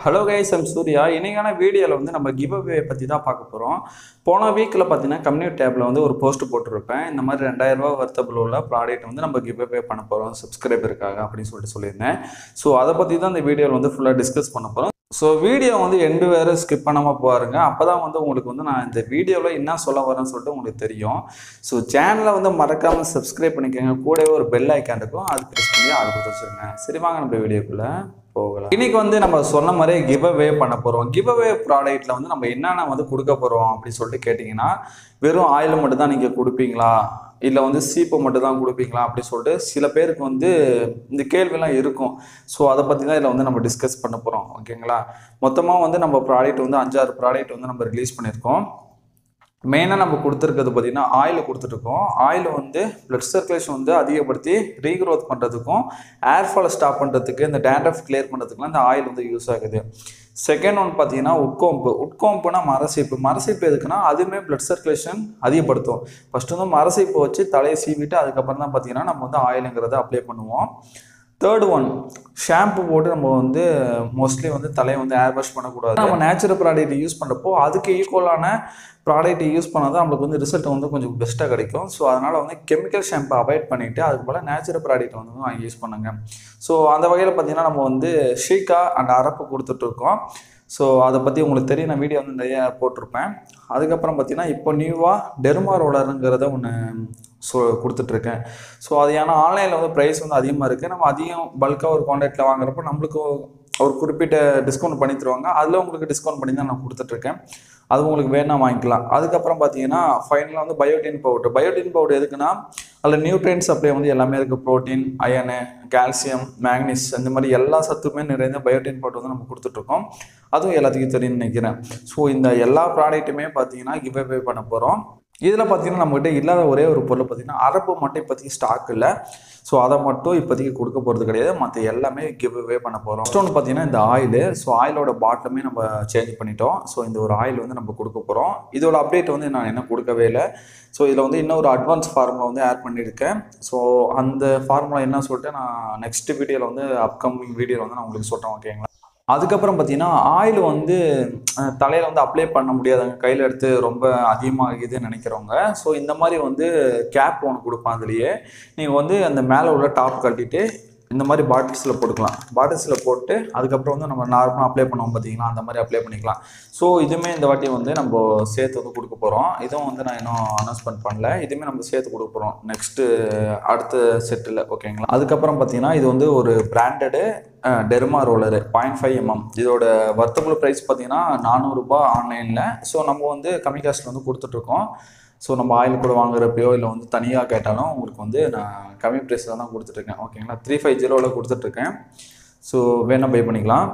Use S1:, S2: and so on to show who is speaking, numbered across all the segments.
S1: hello guys M Surya இன்னைக்கான வீடியோவில் வந்து நம்ம கிவ் அவே பற்றி தான் பார்க்க போகிறோம் போன வீக்கில் பார்த்தீங்கன்னா கம்யூனிட்டி டேப்பில் வந்து ஒரு போஸ்ட் போட்டிருப்பேன் இந்த மாதிரி ரெண்டாயிரம் ரூபா வர்த்தபிள் உள்ள ப்ராடக்ட் வந்து நம்ம கிவ் அவே பண்ண போகிறோம் சப்ஸ்கிரைபருக்காக அப்படின்னு சொல்லிட்டு சொல்லியிருந்தேன் ஸோ அதை பற்றி தான் இந்த வீடியோவில் வந்து ஃபுல்லாக டிஸ்கஸ் பண்ண போகிறோம் ஸோ வீடியோ வந்து எண்டு வேறு ஸ்கிப் பண்ணாமல் பாருங்க அப்போ தான் வந்து உங்களுக்கு வந்து நான் இந்த வீடியோவில் என்ன சொல்ல வரேன்னு சொல்லிட்டு உங்களுக்கு தெரியும் ஸோ சேனலை வந்து மறக்காமல் சப்ஸ்கிரைப் பண்ணிக்கோங்க கூடவே ஒரு பெல் ஐக்கான் இருக்கும் அது ப்ரெஸ் பண்ணி அது கொடுத்து வச்சுருங்க சரி வாங்க நம்ம வீடியோக்குள்ளே போகலாம் இன்னைக்கு வந்து நம்ம சொன்ன மாதிரி கிவ் அவே பண்ண போகிறோம் கிவ் அவே ப்ராடக்ட்டில் வந்து நம்ம என்னென்ன வந்து கொடுக்க போகிறோம் அப்படின்னு சொல்லிட்டு கேட்டிங்கன்னா வெறும் ஆயில் மட்டும் தான் நீங்கள் கொடுப்பீங்களா இல்லை வந்து சீப்பை மட்டும் தான் கொடுப்பீங்களா அப்படி சொல்லிட்டு சில பேருக்கு வந்து இந்த கேள்விலாம் இருக்கும் ஸோ அதை பற்றி தான் இதில் வந்து நம்ம டிஸ்கஸ் பண்ண போகிறோம் ஓகேங்களா மொத்தமாக வந்து நம்ம ப்ராடக்ட் வந்து அஞ்சாறு ப்ராடக்ட் வந்து நம்ம ரிலீஸ் பண்ணியிருக்கோம் மெயினாக நம்ம கொடுத்துருக்கிறது பார்த்திங்கன்னா ஆயில் கொடுத்துட்ருக்கோம் ஆயில் வந்து பிளட் சர்க்குலேஷன் வந்து அதிகப்படுத்தி ரீக்ரோத் பண்ணுறதுக்கும் ஏர் ஃபாலை ஸ்டாப் பண்ணுறதுக்கு இந்த டேண்ட்ரஃப் கிளியர் பண்ணுறதுக்குலாம் இந்த ஆயில் வந்து யூஸ் ஆகுது செகண்ட் ஒன் பார்த்தீங்கன்னா உட்கோம்பு உட்கோம்புனா மரசீப்பு மரசீப்பு எதுக்குன்னா அதுவுமே பிளட் சர்க்குலேஷன் அதிகப்படுத்தும் ஃபஸ்ட்டு வந்து மரசீப்பு வச்சு தலையை சீவிட்டு அதுக்கப்புறம் தான் பார்த்தீங்கன்னா நம்ம வந்து ஆயிலுங்கிறத அப்ளை பண்ணுவோம் தேர்ட் ஒன் ஷாம்பு போட்டு நம்ம வந்து மோஸ்ட்லி வந்து தலையை வந்து ஏர் வாஷ் பண்ணக்கூடாது நம்ம நேச்சுரல் ப்ராடக்ட் யூஸ் பண்ணுறப்போ அதுக்கு ஈக்குவலான ப்ராடக்ட் யூஸ் பண்ணால் தான் நம்மளுக்கு வந்து ரிசல்ட் வந்து கொஞ்சம் பெஸ்ட்டாக கிடைக்கும் ஸோ அதனால் வந்து கெமிக்கல் ஷாம்பு அவாய்ட் பண்ணிவிட்டு அதுக்கு போல் நேச்சுரல் ப்ராடக்ட் வந்து வாங்கி யூஸ் பண்ணுங்க ஸோ அந்த வகையில் பார்த்தீங்கன்னா நம்ம வந்து ஷீக்கா அண்ட் அரப்பு கொடுத்துட்ருக்கோம் ஸோ அதை பற்றி உங்களுக்கு தெரியும் நான் வீடியோ வந்து நிறைய போட்டிருப்பேன் அதுக்கப்புறம் பார்த்தீங்கன்னா இப்போ நியூவாக டெர்மா ரோலருங்கிறத ஒன்று ஸோ கொடுத்துட்ருக்கேன் ஸோ அது ஏன்னா ஆன்லைனில் வந்து ப்ரைஸ் வந்து அதிகமாக இருக்குது நம்ம அதிகம் பல்காக ஒரு கான்டாக்டில் வாங்குறப்போ நம்மளுக்கு ஒரு குறிப்பிட்ட டிஸ்கவுண்ட் பண்ணி தருவாங்க அதில் உங்களுக்கு டிஸ்கவுண்ட் பண்ணி தான் நான் கொடுத்துட்ருக்கேன் அது உங்களுக்கு வேணா வாங்கிக்கலாம் அதுக்கப்புறம் பார்த்தீங்கன்னா ஃபைனலாக வந்து பயோட்டின் பவுடர் பயோட்டின் பவுடர் எதுக்குன்னா அதில் நியூட்ரியன்ஸ் சப்ளை வந்து எல்லாமே இருக்குது ப்ரோட்டீன் அயனு கால்சியம் மேக்னீஸ் இந்த மாதிரி எல்லா சத்துமே நிறைந்த பயோட்டின் பவுடர் வந்து நம்ம கொடுத்துட்ருக்கோம் அதுவும் எல்லாத்துக்கும் தெரியும்னு நினைக்கிறேன் ஸோ இந்த எல்லா ப்ராடக்ட்டுமே பார்த்தீங்கன்னா கிவ் அவே பண்ண போகிறோம் இதில் பார்த்தீங்கன்னா நம்மகிட்ட இல்லாத ஒரே ஒரு பொருள் பார்த்தீங்கன்னா அரப்பு மட்டும் இப்போதைக்கு ஸ்டாக் இல்லை ஸோ அதை மட்டும் இப்போதைக்கு கொடுக்க போகிறது கிடையாது மற்ற எல்லாமே கிவ் அவே பண்ண போகிறோம் ஃபஸ்ட் ஒன்று பார்த்தீங்கன்னா இந்த ஆயில் ஸோ ஆயிலோட பாட்டிலுமே நம்ம சேஞ்ச் பண்ணிட்டோம் ஸோ இந்த ஒரு ஆயில் வந்து நம்ம கொடுக்க போகிறோம் இதோட அப்டேட் வந்து நான் என்ன கொடுக்கவே இல்லை ஸோ இதில் வந்து இன்னும் ஒரு அட்வான்ஸ் ஃபார்முலா வந்து ஆட் பண்ணியிருக்கேன் ஸோ அந்த ஃபார்முலா என்ன சொல்லிட்டு நான் நெக்ஸ்ட் வீடியோவில் வந்து அப்கமிங் வீடியோவில் வந்து நான் உங்களுக்கு சொல்கிறேன் ஓகேங்களா அதுக்கப்புறம் பார்த்தீங்கன்னா ஆயில் வந்து தலையில் வந்து அப்ளை பண்ண முடியாதவங்க கையில் எடுத்து ரொம்ப அதிகமாகுதுன்னு நினைக்கிறவங்க ஸோ இந்த மாதிரி வந்து கேப் ஒன்று கொடுப்பான் அதுலேயே நீங்கள் வந்து அந்த மேலே உள்ள டாப் கட்டிட்டு இந்த மாதிரி பாட்டில்ஸில் போட்டுக்கலாம் பாட்டில்ஸில் போட்டு அதுக்கப்புறம் வந்து நம்ம நார்மலாக அப்ளை பண்ணுவோம் பார்த்தீங்களா அந்த மாதிரி அப்ளை பண்ணிக்கலாம் ஸோ இதுவுமே இந்த வாட்டி வந்து நம்ம சேர்த்து வந்து கொடுக்க போகிறோம் இதுவும் வந்து நான் இன்னும் அனௌன்ஸ்மெண்ட் பண்ணல இதுவுமே நம்ம சேர்த்து கொடுக்க போகிறோம் நெக்ஸ்ட்டு அடுத்த செட்டில் ஓகேங்களா அதுக்கப்புறம் பார்த்தீங்கன்னா இது வந்து ஒரு branded derma roller point five MM இதோட வர்த்தபிள் ப்ரைஸ் பார்த்தீங்கன்னா நானூறுரூபா ஆன்லைனில் ஸோ நம்ம வந்து கம்மி காஸ்ட்டில் வந்து கொடுத்துட்ருக்கோம் ஸோ நம்ம ஆயில் கூட வாங்குறப்பயோ இல்லை வந்து தனியாக கேட்டாலும் உங்களுக்கு வந்து நான் கம்மி ப்ரைஸில் தான் கொடுத்துட்ருக்கேன் ஓகேங்களா த்ரீ ஃபைவ் ஜீரோவில் கொடுத்துட்ருக்கேன் ஸோ வேணால் பே பண்ணிக்கலாம்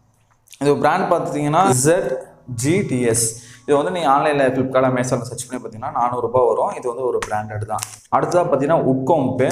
S1: இது பிராண்ட் பார்த்தீங்கன்னா ஜெட் ஜிடிஎஸ் இது வந்து நீங்கள் ஆன்லைனில் ஃப்ளிப்கார்ட் அமேசானில் சர்ச் பண்ணி பார்த்தீங்கன்னா நானூறுரூபா வரும் இது வந்து ஒரு பிராண்டட் தான் அடுத்ததாக பார்த்தீங்கன்னா உட்கோம்பு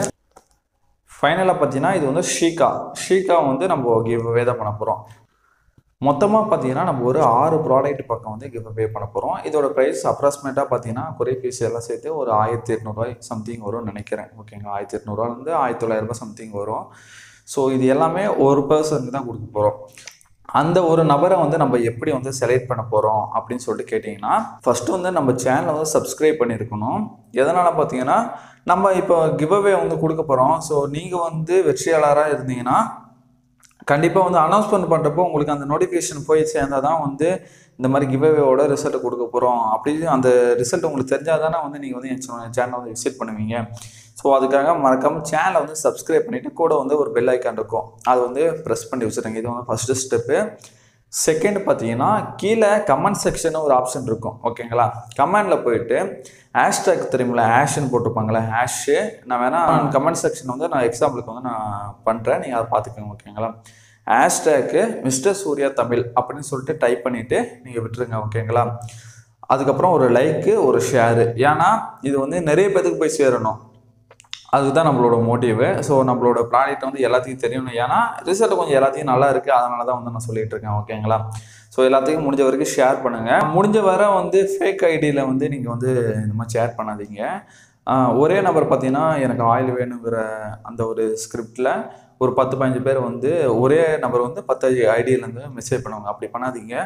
S1: ஃபைனலாக பார்த்தீங்கன்னா இது வந்து ஷீகா ஷீகா வந்து நம்ம கிவ் அவே தான் பண்ண போகிறோம் மொத்தமாக பார்த்தீங்கன்னா நம்ம ஒரு ஆறு ப்ராடக்ட் பக்கம் வந்து கிவ் அவே பண்ண போகிறோம் இதோட ப்ரைஸ் அப்ராக்சிமேட்டாக பார்த்தீங்கன்னா குறை ஃபீஸ் எல்லாம் சேர்த்து ஒரு ஆயிரத்தி எட்நூறுவாய் சம்திங் வரும்னு நினைக்கிறேன் ஓகேங்களா ஆயிரத்தி எட்நூறுவாலேருந்து ஆயிரத்தி தொள்ளாயிரரூபா சம்திங் வரும் ஸோ இது எல்லாமே ஒரு பர்சனுக்கு தான் கொடுக்க போகிறோம் அந்த ஒரு நபரை வந்து நம்ம எப்படி வந்து செலக்ட் பண்ண போகிறோம் அப்படின்னு சொல்லிட்டு கேட்டிங்கன்னா ஃபஸ்ட்டு வந்து நம்ம சேனலை வந்து சப்ஸ்கிரைப் பண்ணியிருக்கணும் எதனால் பார்த்தீங்கன்னா நம்ம இப்போ கிவ்அவே வந்து கொடுக்க போகிறோம் ஸோ நீங்கள் வந்து வெற்றியாளராக இருந்தீங்கன்னா கண்டிப்பாக வந்து அனௌன்ஸ்மெண்ட் பண்ணுறப்போ உங்களுக்கு அந்த நோட்டிஃபிகேஷன் போய் சேர்ந்தால் தான் வந்து இந்த மாதிரி கிவ்அவேவோட ரிசல்ட் கொடுக்க போகிறோம் அப்படி அந்த ரிசல்ட் உங்களுக்கு தெரிஞ்சால் தானே வந்து நீங்கள் வந்து என் சேனலை வந்து விசிட் பண்ணுவீங்க ஸோ அதுக்காக மறக்காமல் சேனலை வந்து சப்ஸ்கிரைப் பண்ணிவிட்டு கூட வந்து ஒரு பெல் ஐக்கான் இருக்கும் அதை வந்து ப்ரெஸ் பண்ணி வச்சுருங்க இது வந்து ஃபஸ்ட்டு ஸ்டெப்பு செகண்ட் பார்த்தீங்கன்னா கீழே கமெண்ட் செக்ஷன் ஒரு ஆப்ஷன் இருக்கும் ஓகேங்களா கமெண்டில் போயிட்டு ஹேஷ்டேக் தெரியுமில்ல ஹேஷ்னு போட்டிருப்பாங்களே ஹேஷு நான் வேணால் கமெண்ட் செக்ஷன் வந்து நான் எக்ஸாம்பிளுக்கு வந்து நான் பண்ணுறேன் நீங்கள் அதை பார்த்துக்கோங்க ஓகேங்களா ஹேஷ்டேக்கு மிஸ்டர் சூர்யா தமிழ் அப்படின்னு சொல்லிட்டு டைப் பண்ணிவிட்டு நீங்கள் விட்டுருங்க ஓகேங்களா அதுக்கப்புறம் ஒரு லைக்கு ஒரு ஷேரு ஏன்னா இது வந்து நிறைய பேத்துக்கு போய் சேரணும் அதுதான் நம்மளோட மோட்டிவு ஸோ நம்மளோட ப்ராடக்ட் வந்து எல்லாத்தையும் தெரியணும் ஏன்னா ரிசல்ட் கொஞ்சம் எல்லாத்தையும் நல்லா இருக்குது அதனால தான் வந்து நான் சொல்லிட்டு இருக்கேன் ஓகேங்களா ஸோ எல்லாத்தையும் முடிஞ்ச வரைக்கும் ஷேர் பண்ணுங்கள் முடிஞ்ச வரை வந்து ஃபேக் ஐடியில் வந்து நீங்கள் வந்து இந்த மாதிரி ஷேர் பண்ணாதீங்க ஆஹ் ஒரே நபர் பார்த்தீங்கன்னா எனக்கு ஆயில் வேணுங்கிற அந்த ஒரு ஸ்கிரிப்டில் ஒரு பத்து பதினஞ்சு பேர் வந்து ஒரே நபர் வந்து பத்து ஐடியிலேருந்து மெசேஜ் பண்ணுவாங்க அப்படி பண்ணாதீங்க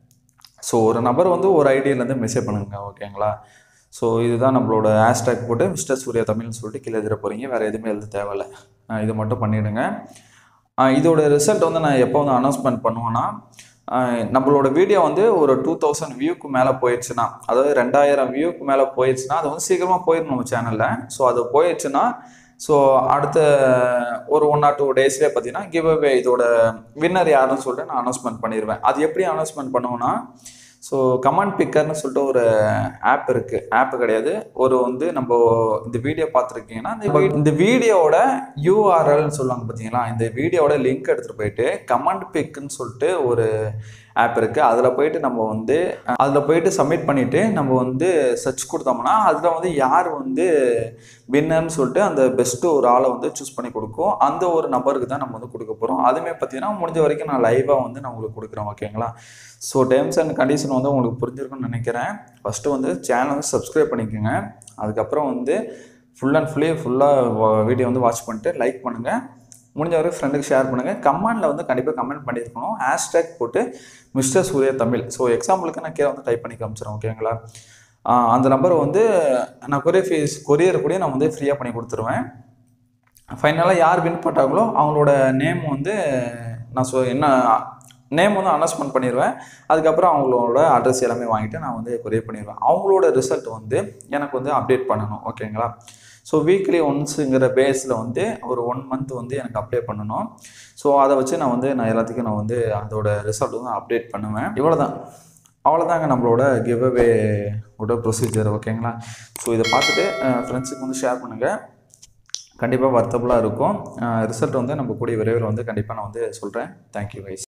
S1: ஸோ ஒரு நபர் வந்து ஒரு ஐடியிலேருந்து மெசேஜ் பண்ணுங்க ஓகேங்களா ஸோ இதுதான் நம்மளோட ஹேஷ்டேக் போட்டு மிஸ்டர் சூர்யா தமிழ்னு சொல்லிட்டு கீழே எழுதிட போகிறீங்க வேறு எதுவுமே எழுத தேவையில்ல அஹ் இது மட்டும் பண்ணிவிடுங்க இதோட ரிசல்ட் வந்து நான் எப்போ வந்து அனௌன்ஸ்மெண்ட் பண்ணுவேன்னா அஹ் நம்மளோட வீடியோ வந்து ஒரு டூ தௌசண்ட் வியூக்கு மேலே போயிடுச்சுன்னா அதாவது ரெண்டாயிரம் வியூக்கு மேலே போயிடுச்சுன்னா அது வந்து சீக்கிரமாக போயிடும் நம்ம சேனலில் ஸோ அது போயிடுச்சுன்னா ஸோ அடுத்த ஒரு ஒன் ஆர் டூ டேஸ்லேயே பார்த்தீங்கன்னா கிவ் அவே இதோட வின்னர் யாருன்னு சொல்லிட்டு நான் அனௌன்ஸ்மெண்ட் பண்ணிடுவேன் அது எப்படி அனௌன்ஸ்மெண்ட் பண்ணுவேன்னா ஸோ கமெண்ட் பிக்கர்னு சொல்லிட்டு ஒரு ஆப் இருக்குது ஆப் கிடையாது ஒரு வந்து நம்ம இந்த வீடியோ பார்த்துருக்கீங்கன்னா இந்த வி- இந்த வீடியோவோட யூஆர்எல்னு சொல்லுவாங்க பார்த்தீங்களா இந்த வீடியோவோட லிங்க் எடுத்துகிட்டு போயிட்டு கமெண்ட் பிக்குன்னு சொல்லிட்டு ஒரு ஆப் இருக்குது அதில் போயிட்டு நம்ம வந்து அதில் போயிட்டு சப்மிட் பண்ணிவிட்டு நம்ம வந்து சர்ச் கொடுத்தோம்னா அதில் வந்து யார் வந்து வின்னர்னு சொல்லிட்டு அந்த பெஸ்ட்டு ஒரு ஆளை வந்து சூஸ் பண்ணி கொடுக்கும் அந்த ஒரு நபருக்கு தான் நம்ம வந்து கொடுக்க போகிறோம் அதுவுமே பார்த்தீங்கன்னா முடிஞ்ச வரைக்கும் நான் லைவாக வந்து நான் உங்களுக்கு கொடுக்குறேன் ஓகேங்களா ஸோ டேர்ம்ஸ் அண்ட் கண்டிஷன் வந்து உங்களுக்கு புரிஞ்சிருக்கும்னு நினைக்கிறேன் ஃபஸ்ட்டு வந்து சேனல் சப்ஸ்கிரைப் பண்ணிக்கோங்க அதுக்கப்புறம் வந்து ஃபுல் அண்ட் ஃபுல்லி ஃபுல்லாக வீடியோ வந்து வாட்ச் பண்ணிட்டு லைக் பண்ணுங்கள் முடிஞ்ச வரைக்கும் ஃப்ரெண்டுக்கு ஷேர் பண்ணுங்கள் கமெண்டில் வந்து கண்டிப்பாக கமெண்ட் பண்ணியிருக்கணும் ஹேஷ்டேக் போட்டு மிஸ்டர் சூர்யா தமிழ் ஸோ எக்ஸாம்பிளுக்கு நான் கீழே வந்து டைப் பண்ணி காமிச்சிடும் ஓகேங்களா ஆஹ் அந்த நம்பரை வந்து நான் கொரியர் ஃபீஸ் கொரியர் கூட நான் வந்து ஃப்ரீயாக பண்ணி கொடுத்துருவேன் ஃபைனலாக யார் வின் பண்ணாங்களோ அவங்களோட நேம் வந்து நான் சொ என்ன நேம் வந்து அனௌன்ஸ்மெண்ட் பண்ணிடுவேன் அதுக்கப்புறம் அவங்களோட அட்ரஸ் எல்லாமே வாங்கிட்டு நான் வந்து கொரியர் பண்ணிடுவேன் அவங்களோட ரிசல்ட் வந்து எனக்கு வந்து அப்டேட் பண்ணணும் ஓகேங்களா ஸோ வீக்லி ஒன்ஸுங்கிற பேஸில் வந்து ஒரு ஒன் மந்த் வந்து எனக்கு அப்ளை பண்ணணும் ஸோ அதை வச்சு நான் வந்து நான் எல்லாத்துக்கும் நான் வந்து அதோட ரிசல்ட் வந்து அப்டேட் பண்ணுவேன் இவ்வளோதான் அவ்வளோதாங்க நம்மளோட கிவ் அவே ஓட ப்ரொசீஜர் ஓகேங்களா ஸோ இதை பார்த்துட்டு ஃப்ரெண்ட்ஸுக்கு வந்து ஷேர் பண்ணுங்கள் கண்டிப்பாக வர்த்தபுளாக இருக்கும் ரிசல்ட் வந்து நம்ம கூடிய விரைவில் வந்து கண்டிப்பாக நான் வந்து சொல்கிறேன் தேங்க்யூ கைஸ்